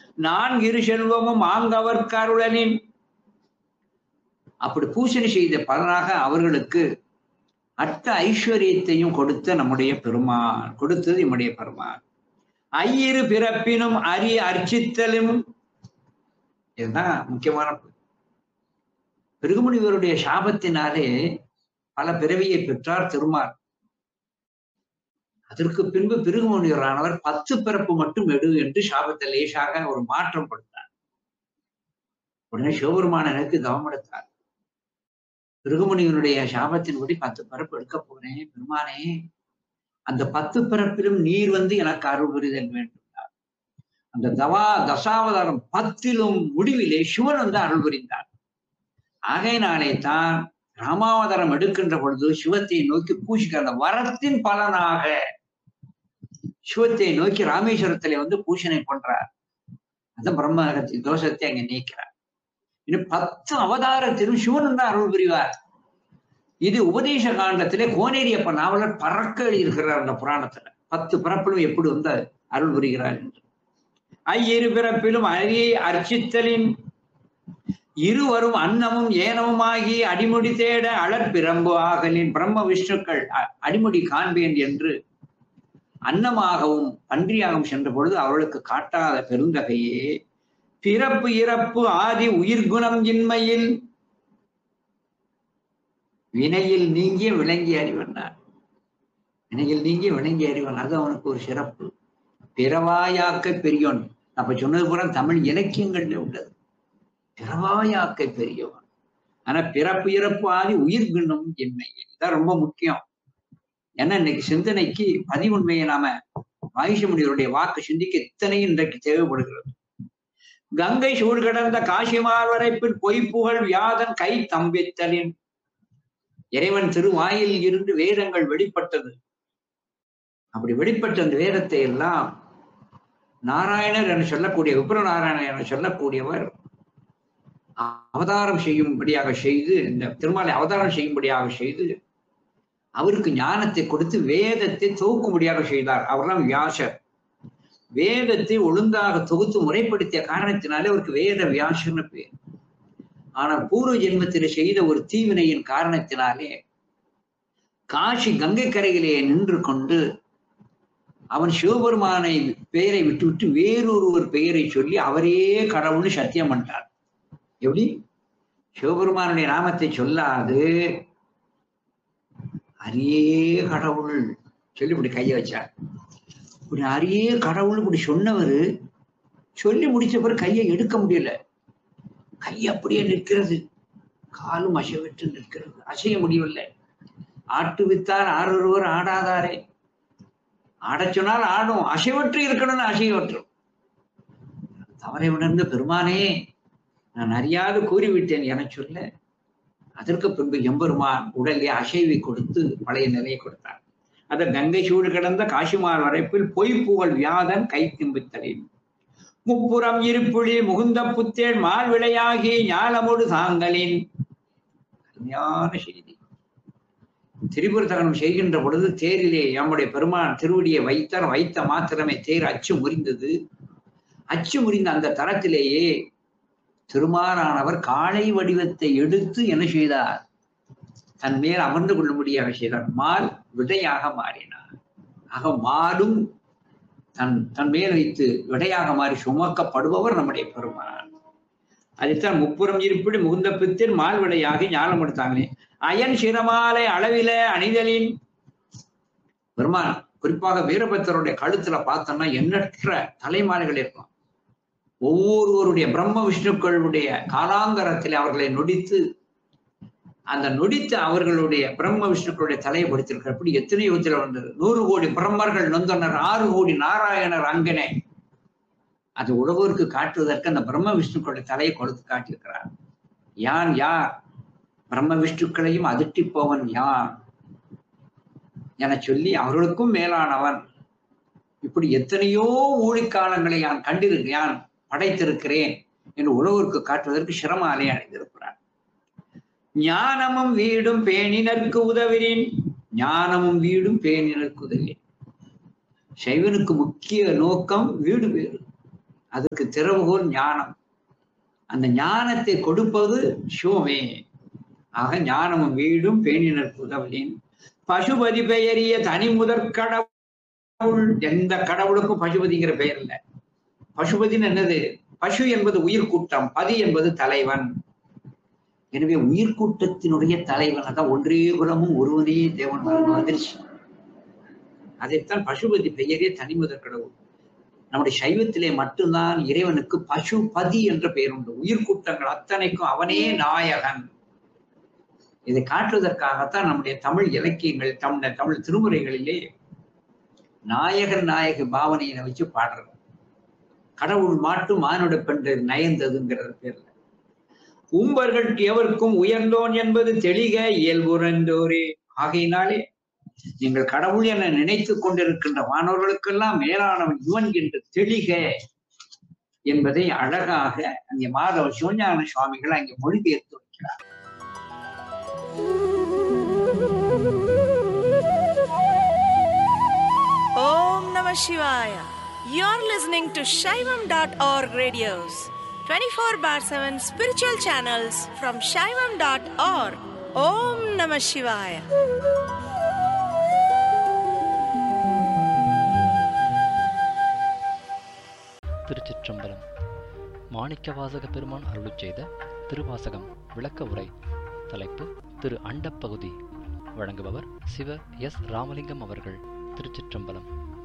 நான்கிரு செல்வமும் ஆங்கவர்க்கு அருளனின் அப்படி பூசணி செய்த பலனாக அவர்களுக்கு அட்ட ஐஸ்வர்யத்தையும் கொடுத்த நம்முடைய பெருமான் கொடுத்தது நம்முடைய பெருமான் ஐயிரு பிறப்பினும் அரி அர்ச்சித்தலும் இதுதான் முக்கியமான பிருகுமுனிவருடைய சாபத்தினாலே பல பிறவியை பெற்றார் திருமால் அதற்கு பின்பு பிருகுமுனிவரானவர் பத்து பிறப்பு மட்டும் எடு என்று சாபத்தை லேசாக ஒரு மாற்றம் கொடுத்தார் உடனே சிவபெருமான எனக்கு தவம் எடுத்தார் பிருகுமுனிவனுடைய சாபத்தின்படி பத்து பிறப்பு எடுக்க போனேன் பெருமானே அந்த பத்து பிறப்பிலும் நீர் வந்து எனக்கு அருள் புரிதல் வேண்டும் அந்த தவா தசாவதாரம் பத்திலும் முடிவிலே சிவன் வந்து அருள் புரிந்தார் ஆகையினாலே தான் ராமாவதாரம் எடுக்கின்ற பொழுது சிவத்தை நோக்கி பூசிக்க அந்த வரத்தின் பலனாக சிவத்தை நோக்கி ராமேஸ்வரத்திலே வந்து பூஷணை பண்றார் அந்த பிரம்மகத்தின் தோஷத்தை அங்க நீக்கிறார் இன்னும் பத்து அவதாரத்திலும் சிவன் தான் அருள் புரிவார் இது உபதேச காண்டத்திலே கோனேரியப்ப நாவலர் பறக்க எழுதியிருக்கிறார் அந்த புராணத்துல பத்து பிறப்பிலும் எப்படி வந்து அருள் புரிகிறார் என்று ஐயிரு பிறப்பிலும் அழகிய அர்ச்சித்தலின் இருவரும் அன்னமும் ஏனமுமாகி அடிமுடி தேட அழற்பிரம்பு ஆகலின் பிரம்ம விஷ்ணுக்கள் அ- அடிமுடி காண்பேன் என்று அன்னமாகவும் பன்றியாகவும் சென்ற பொழுது அவர்களுக்கு காட்டாத பெருந்தகையே பிறப்பு இறப்பு ஆதி உயிர்குணம் இன்மையில் வினையில் நீங்கிய விளங்கி அறிவனார் வினையில் நீங்கிய விளங்கி அறிவன் அது அவனுக்கு ஒரு சிறப்பு பிறவாயாக்க பெரியோன் அப்ப சொன்னது பூரா தமிழ் இலக்கியங்கள்ல உள்ளது பிறவாயாக்க பெரியவன் ஆனா பிறப்பு இறப்பு ஆதி உயிர்குணம் இன்மையில் இதான் ரொம்ப முக்கியம் ஏன்னா இன்னைக்கு சிந்தனைக்கு பதிவுண்மையை நாம மகிஷமுனிவருடைய வாக்கு சிந்திக்க இத்தனையும் இன்றைக்கு தேவைப்படுகிறது கங்கை சூழ் கடந்த காசிமார் வரைப்பில் பொய்ப்புகழ் வியாதன் கை தம்பித்தலின் இறைவன் திருவாயில் இருந்து வேதங்கள் வெளிப்பட்டது அப்படி வெளிப்பட்ட அந்த வேதத்தை எல்லாம் நாராயணர் என சொல்லக்கூடிய விப்ரநாராயணர் என சொல்லக்கூடியவர் அவதாரம் செய்யும்படியாக செய்து இந்த திருமாலை அவதாரம் செய்யும்படியாக செய்து அவருக்கு ஞானத்தை கொடுத்து வேதத்தை தொகுக்கும்படியாக செய்தார் அவர்தான் வியாசர் வேதத்தை ஒழுங்காக தொகுத்து முறைப்படுத்திய காரணத்தினாலே அவருக்கு வேத வியாசர்னு பேர் ஆனால் பூர்வ ஜென்மத்தில் செய்த ஒரு தீவினையின் காரணத்தினாலே காசி கங்கை கரையிலே நின்று கொண்டு அவன் சிவபெருமானை பெயரை விட்டுவிட்டு வேறொருவர் பெயரை சொல்லி அவரே கடவுள்னு சத்தியம் பண்ணிட்டார் எப்படி சிவபெருமானுடைய நாமத்தை சொல்லாது அரியே கடவுள் சொல்லி இப்படி கையை வச்சார் இப்படி அரியே கடவுள் இப்படி சொன்னவர் சொல்லி முடிச்ச பிறகு கையை எடுக்க முடியல கை அப்படியே நிற்கிறது காலும் அசைவிட்டு நிற்கிறது அசைய முடியவில்லை ஆட்டு வித்தார் ஆறொருவர் ஆடாதாரே ஆடச் சொன்னால் ஆடும் அசைவற்று இருக்கணும்னு அசைவற்றும் தவறை உணர்ந்த பெருமானே நான் அறியாது கூறிவிட்டேன் என சொல்ல அதற்கு பின்பு எம்பெருமான் உடலே அசைவை கொடுத்து பழைய நிலையை கொடுத்தார் அத கங்கை சூடு கிடந்த காசிமார் வரைப்பில் பொய் புகழ் வியாதன் கை திம்பித்தலின் முப்புறம் இருப்புழி முகுந்த புத்தேள் மால் விளையாகி ஞாலமோடு தாங்களின் அருமையான செய்தி திரிபுர தகனம் செய்கின்ற பொழுது தேரிலே நம்முடைய பெருமான் திருவடியை வைத்தார் வைத்த மாத்திரமே தேர் அச்சு முறிந்தது அச்சு முறிந்த அந்த தரத்திலேயே திருமாலானவர் காளை வடிவத்தை எடுத்து என்ன செய்தார் தன் மேல் அமர்ந்து கொள்ளும்படியாக செய்தார் மால் விடையாக மாறினார் ஆக மாலும் தன் தன் மேல் வைத்து விடையாக மாறி சுமக்கப்படுபவர் நம்முடைய பெருமான் அதைத்தான் முப்புறம் இருப்பிடி முகுந்த பித்தில் மால் விடையாகி ஞானம் எடுத்தாங்களே அயன் சிரமாலை அளவில அணிதலின் பெருமான் குறிப்பாக வீரபத்திரருடைய கழுத்துல பார்த்தோம்னா எண்ணற்ற தலைமாலைகள் இருக்கும் ஒவ்வொருவருடைய பிரம்ம விஷ்ணுக்களுடைய காலாந்தரத்தில் அவர்களை நொடித்து அந்த நொடித்து அவர்களுடைய பிரம்ம விஷ்ணுக்களுடைய தலையை படுத்திருக்கிற அப்படி எத்தனை யுகத்தில் வந்தது நூறு கோடி பிரம்மர்கள் நொந்தனர் ஆறு கோடி நாராயணர் அங்கனே அது உழவோருக்கு காட்டுவதற்கு அந்த பிரம்ம விஷ்ணுக்களுடைய தலையை கொடுத்து காட்டியிருக்கிறார் யான் யார் பிரம்ம விஷ்ணுக்களையும் அதிர்ட்டி போவன் யான் என சொல்லி அவர்களுக்கும் மேலானவன் இப்படி எத்தனையோ ஊழிக்காலங்களை யான் கண்டிருக்க யான் படைத்திருக்கிறேன் என்று உழவருக்கு காட்டுவதற்கு சிரமாலே அடைந்திருக்கிறார் ஞானமும் வீடும் பேணினருக்கு உதவினேன் ஞானமும் வீடும் பேணினருக்கு உதவினேன் சைவனுக்கு முக்கிய நோக்கம் வீடு பேரு அதுக்கு திறவுகோல் ஞானம் அந்த ஞானத்தை கொடுப்பது சிவமே ஆக ஞானமும் வீடும் பேணினர் புதவலின் பசுபதி பெயரிய தனி முதற் கடவுள் எந்த கடவுளுக்கும் பசுபதிங்கிற பெயர் இல்லை பசுபதின்னு என்னது பசு என்பது உயிர் கூட்டம் பதி என்பது தலைவன் எனவே உயிர் கூட்டத்தினுடைய தலைவன் அதான் ஒன்றே குலமும் ஒருவனே தேவன் அதிர்ச்சி அதைத்தான் பசுபதி பெயரே தனிமுதற் கடவுள் நம்முடைய சைவத்திலே மட்டும்தான் இறைவனுக்கு பசுபதி என்ற பெயர் உண்டு உயிர் கூட்டங்கள் அத்தனைக்கும் அவனே நாயகன் இதை காட்டுவதற்காகத்தான் நம்முடைய தமிழ் இலக்கியங்கள் தமிழ் தமிழ் திருமுறைகளிலே நாயகர் நாயக பாவனையினை வச்சு பாடுறது கடவுள் மாட்டும் மானுட பெண்டு நயந்ததுங்கிற பேர்ல உம்பர்கள் எவருக்கும் உயர்ந்தோன் என்பது தெளிக இயல்புறந்தோரே ஆகையினாலே நீங்கள் கடவுள் என நினைத்துக் கொண்டிருக்கின்ற மாணவர்களுக்கெல்லாம் மேலானவன் இவன் என்று தெளிக என்பதை அழகாக அங்கே மாதவ சிவஞான சுவாமிகள் அங்கே மொழிபெயர்த்து வைக்கிறார் Om Namah Shivaya. You're listening to Shaivam.org radios, 24 bar 7 spiritual channels from Shaivam.org. Om Namah Shivaya. திருச்சிற்றம்பலம் மாணிக்கவாசக பெருமான் அருளுச் செய்த திருவாசகம் விளக்க உரை தலைப்பு திரு அண்டப்பகுதி வழங்குபவர் சிவ எஸ் ராமலிங்கம் அவர்கள் திருச்சிற்றம்பலம்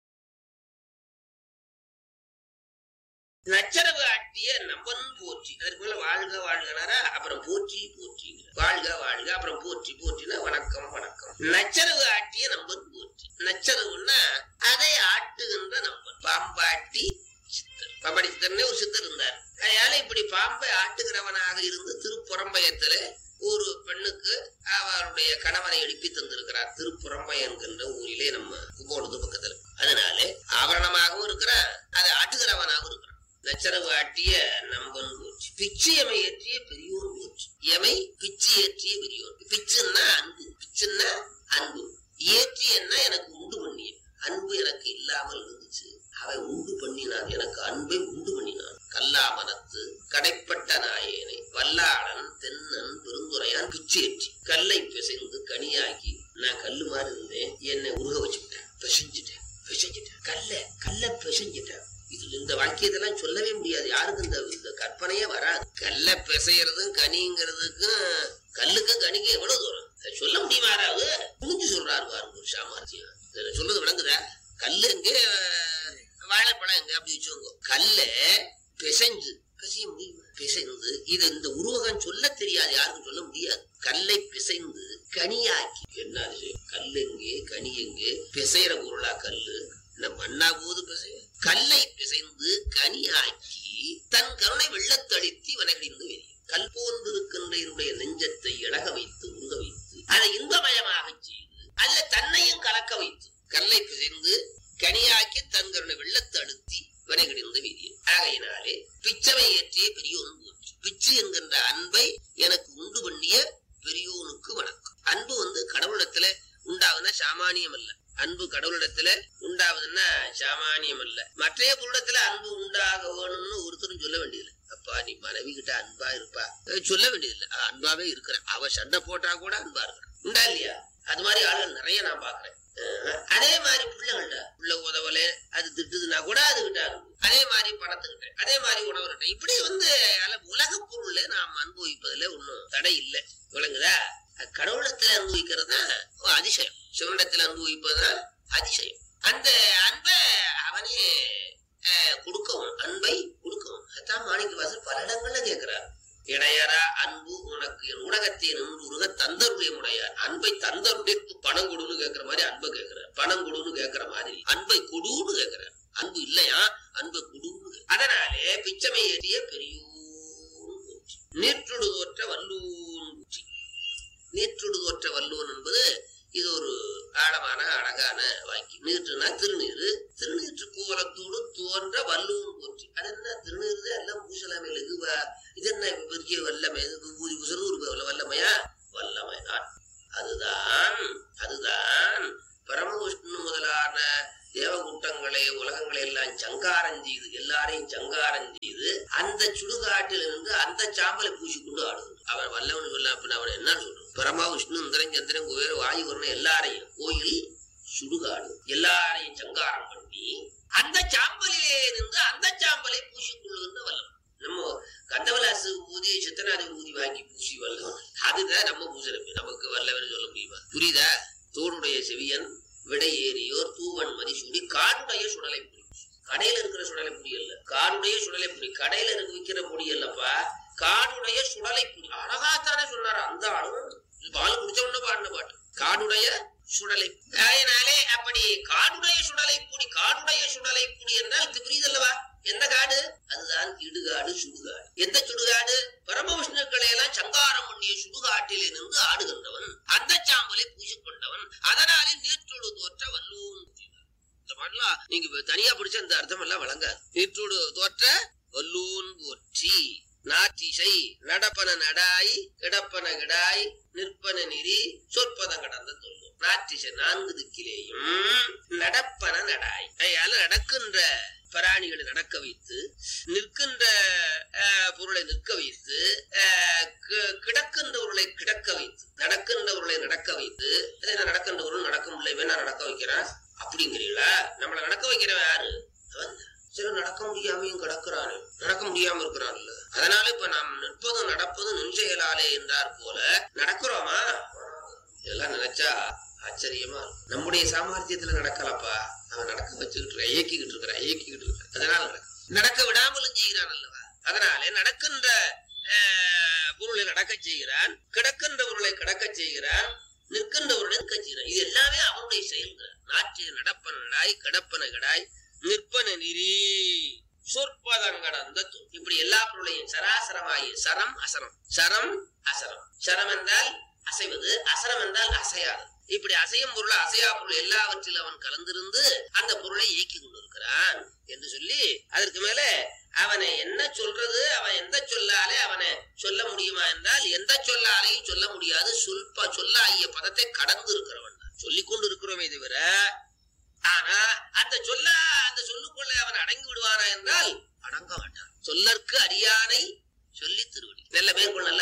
நச்சரவு ஆட்டிய நம்பன் போற்றி அதற்கு மேல வாழ்க வாழ்கனாரா அப்புறம் போற்றி போற்றி வாழ்க வாழ்க அப்புறம் போற்றி போற்றினா வணக்கம் வணக்கம் நச்சரவு ஆட்டிய நம்பன் போற்றி நச்சரவுன்னா அதை ஆட்டுகின்ற நம்பன் பாம்பாட்டி சித்தர் பாம்பாட்டி சித்தர்னே ஒரு சித்தர் இருந்தார் அதனால இப்படி பாம்பை ஆட்டுகிறவனாக இருந்து திருப்புறம்பயத்துல ஒரு பெண்ணுக்கு அவருடைய கணவனை எழுப்பி தந்திருக்கிறார் திருப்புறம்பை என்கின்ற ஊரிலே நம்ம கும்போணத்து பக்கத்துல அதனால ஆவரணமாகவும் இருக்கிறான் அதை ஆட்டுகிறவனாகவும் இருக்கிறான் நச்சரவு ஆட்டிய நம்பன் போச்சு பிச்சு எமை ஏற்றிய பெரியோர் போச்சு எமை பிச்சு ஏற்றிய பெரியோர் பிச்சுன்னா அன்பு பிச்சுன்னா அன்பு ஏற்றியன்னா எனக்கு உண்டு பண்ணிய அன்பு எனக்கு இல்லாமல் இருந்துச்சு அவன் உண்டு பண்ணினான் எனக்கு அன்பை உண்டு பண்ணினான் கல்லாமரத்து கடைப்பட்ட நாயேனை வல்லாளன் தென்னன் பெருந்துரையான் பிச்சு ஏற்றி கல்லை பிசைந்து கனியாக்கி நான் கல்லு மாதிரி இருந்தேன் என்னை உருக வச்சுக்கிட்டேன் பிசைஞ்சிட்டேன் பிசைஞ்சிட்டேன் கல்ல கல்ல பிசைஞ்சிட்டேன் இதுல இந்த வாக்கியத்தெல்லாம் சொல்லவே முடியாது யாருக்கும் இந்த இந்த கற்பனையே வராது கல்ல பிசையறதும் கனிங்கிறதுக்கும் கல்லுக்கும் கனிக்கும் எவ்வளவு தூரம் அதை சொல்ல முடியுமா யாராவது புரிஞ்சு சொல்றாரு பாருங்க ஒரு சாமர்த்தியம் இதுல சொல்றது விளங்குதா கல்லு எங்க வாழைப்பழம் எங்க அப்படி வச்சுக்கோங்க கல்ல பிசைஞ்சு பிசைய முடியுமா பிசைந்து இது இந்த உருவகம் சொல்ல தெரியாது யாருக்கும் சொல்ல முடியாது கல்லை பிசைந்து கனியாக்கி என்ன அதிசயம்? கல் எங்கே கனி எங்கே பிசைற பொருளா கல்லு இந்த மண்ணா போது பிசைய கல்லை பிசைந்து கனியாக்கி தன் கருணை வெள்ளத்தளித்து வனகிடிந்து வெளியே கல் போன்றிருக்கின்ற என்னுடைய நெஞ்சத்தை இழக வைத்து உருக வைத்து அதை இன்பமயமாக செய்து அல்ல தன்னையும் கலக்க வைத்து கல்லை பிசைந்து கனியாக்கி தன் கருணை வெள்ளத்தை அழுத்தி வனகிடிந்து வெளியே ஆகையினாலே பிச்சவை ஏற்றிய பெரியோன் போற்றி பிச்சு என்கின்ற அன்பை எனக்கு உண்டு பண்ணிய பெரியோனுக்கு வணக்கம் அன்பு வந்து கடவுளிடத்துல உண்டாகுனா சாமானியம் அல்ல அன்பு கடவுளிடத்துல உண்டாவதுன்னா சாமானியம் அல்ல மற்றைய பொருளிடத்துல அன்பு உண்டாக வேணும்னு ஒருத்தரும் சொல்ல வேண்டியதில்லை அப்பா நீ மனைவி கிட்ட அன்பா இருப்பா அஹ் சொல்ல வேண்டியதில்லை அஹ் அன்பாவே இருக்கிறேன் அவ சண்டை போட்டா கூட அன்பா இருக்கிறேன் உண்டா இல்லையா அது மாதிரி ஆளுகள் நிறைய நான் பாக்குறேன் அஹ் அதே மாதிரி பிள்ளைகள்ட்ட பிள்ளை உதவல அது திட்டுதுன்னா கூட அதுகிட்ட அன்பு அதே மாதிரி பணத்துக்கிட்ட அதே மாதிரி உணவுகிட்ட இப்படி வந்து உலக பொருள்ல நாம் அனுபவிப்பதுல ஒண்ணும் தடை இல்லை விளங்குதா அது கடவுளத்துல அனுபவிக்கிறது தான் அதிசயம் சிவனிடத்துல அனுபவிப்பதுதான் அதிசயம் அந்த அன்பை அவனே அஹ், கொடுக்கவும் அன்பை கொடுக்கவும் அதான் மாணிக்க வாசல் பல இடங்கள்ல கேட்கிறார் இடையரா அன்பு உனக்கு என் உலகத்தை நின்று உருக தந்தருடைய முடையார் அன்பை தந்தருடைய பணம் கொடுன்னு கேட்கிற மாதிரி அன்பை கேட்கிறார் பணம் கொடுன்னு கேட்கிற மாதிரி அன்பை கொடுன்னு கேட்கிறார் அன்பு இல்லையா அன்பை கொடுன்னு கேட்கிறார். அதனாலே பிச்சமை ஏறிய பெரியோன் போற்றி நீற்றுடு தோற்ற வல்லூன் போற்றி நீற்றுடு தோற்ற வல்லூன் என்பது இது ஒரு ஆழமான அழகான வாக்கியம் நீற்றுனா திருநீர் திருநீற்று கோலத்தோடு தோன்ற வல்லூன் போற்றி அது என்ன திருநீர் தான் எல்லாம் பூசலாமே லகுவ இது என்ன பெரிய வல்லமை இது விபூதி பூசல் ஒரு வல்லமையா வல்லமை தான் அதுதான் அதுதான் பரமவிஷ்ணு முதலான தேவகூட்டங்களை உலகங்களை எல்லாம் சங்காரம் செய்து எல்லாரையும் சங்காரம் இது அந்த சுடுகாட்டில் இருந்து அந்த சாம்பலை பூசிக்கொண்டு ஆடுது அவன் வல்லவன் வல்ல அப்படின்னு அவன் என்ன சொல்றான் பரமா விஷ்ணு இந்திரன் சந்திரன் குபேர வாயு வரணும் எல்லாரையும் கோயில் சுடுகாடு எல்லாரையும் சங்காரம் பண்ணி அந்த சாம்பலிலே இருந்து அந்த சாம்பலை பூசிக்கொள்ளுகின்ற வல்லவன் நம்ம கந்தவலாசு ஊதி சித்தனாதி ஊதி வாங்கி பூசி வல்லவன் அதுதான் நம்ம பூசணம் நமக்கு வல்லவன் சொல்ல முடியுமா புரியுதா தோடுடைய செவியன் விடை ஏறியோர் தூவன் மதிசூடி காடுடைய சுடலை புடி கடையில இருக்கிற சுடலை புடி அல்ல காடுடைய சுடலை புடி கடையில இருக்க விக்கிற பொடி அல்லப்பா காடுடைய சுடலை புடி அழகாத்தானே சொன்னாரு அந்த ஆளும் பால் குடிச்ச உடனே பாடின பாட்டு காடுடைய சுடலை அதனாலே அப்படி காடுடைய சுடலை புடி காடுடைய சுடலை புடி என்றால் இது புரியுதல்லவா என்ன காடு அதுதான் இடுகாடு சுடுகாடு எந்த சுடுகாடு பரமவிஷ்ணுக்களை எல்லாம் சங்காரம் பண்ணிய சுடுகாட்டிலே நின்று ஆடுகின்றவன் அந்த சாம்பலை பூசிக்கொண்டவன் அதனாலே நீற்றோடு தோற்ற வல்லூன் இந்த பாட்டுலாம் நீங்க இப்ப தனியா பிடிச்ச இந்த அர்த்தம் எல்லாம் வழங்காது நீற்றோடு தோற்ற வல்லூன் போற்றி நாட்டிசை நடப்பன நடாய் கிடப்பன கிடாய் நிற்பன நெறி சொற்பதம் கடந்த தொல்லும் நாட்டிசை நான்கு திக்கிலேயும் நடப்பன நடாய் அதால நடக்கின்ற பிராணிகளை நடக்க வைத்து நிற்கின்ற அஹ், பொருளை நிற்க வைத்து அஹ், கி- கிடக்கின்றவர்களை கிடக்க வைத்து நடக்கின்றவர்களை நடக்க வைத்து அது என்ன நடக்கின்றவர்கள் நடக்க முடியல நான் நடக்க வைக்கிறேன் அப்படிங்கிறீங்களா நம்மளை நடக்க வைக்கிறவன் யாரு அவன் தான். சில நடக்க முடியாமையும் கிடக்கிறானே நடக்க முடியாம இருக்கிறான்ல அதனால இப்ப நாம் நிற்பதும் நடப்பதும் நெஞ்செயலாலே என்றார் போல நடக்கிறோமா இதெல்லாம் நினைச்சா ஆச்சரியமா இருக்கும். நம்முடைய சாமர்த்தியத்துல நடக்கலப்பா அவன் நடக்க வச்சுக்கிட்டு இருக்கான் இயக்கிக்கிட்டு இருக்கிறான் இயக்கிக்கிட்டு இருக்கான் அதனால நடக்க நடக்க விடாமலும் செய்கிறான் அல்லவா அதனாலே நடக்கின்ற ஆஹ், பொருளை நடக்க செய்கிறான் கிடக்கின்ற பொருளை கிடக்க செய்கிறான் நிற்கின்ற பொருளை நிற்க செய்கிறான் இது எல்லாமே அவனுடைய செயல்கள் நாட்டிய நடப்பன நடாய் கிடப்பன கிடாய் நிற்பன நெறி சொற்பதம் கடந்த சொல். இப்படி எல்லா பொருளையும் சராசரமாயி சரம் அசரம் சரம் அசரம் சரம் என்றால் அசைவது அசரம் என்றால் அசையாது இப்படி அசையும் பொருள் அசையா பொருள் எல்லாவற்றிலும் அவன் கலந்திருந்து அந்த பொருளை இயக்கி கொண்டிருக்கிறான் என்று சொல்லி அதற்கு மேல அவனை என்ன சொல்றது அவன் எந்த சொல்லாலே அவனை சொல்ல முடியுமா என்றால் எந்த சொல்லாலையும் சொல்ல முடியாது சொல்ப சொல்லாகிய பதத்தை கடந்து இருக்கிறவன் தான். சொல்லிக் கொண்டு இருக்கிறோமே தவிர ஆனா அந்த சொல்ல அந்த சொல்லுக்குள்ள அவன் அடங்கி விடுவானா என்றால் அடங்க மாட்டான் சொல்லற்கு அரியானை சொல்லி திருவடி நல்ல மேற்கொள் நல்ல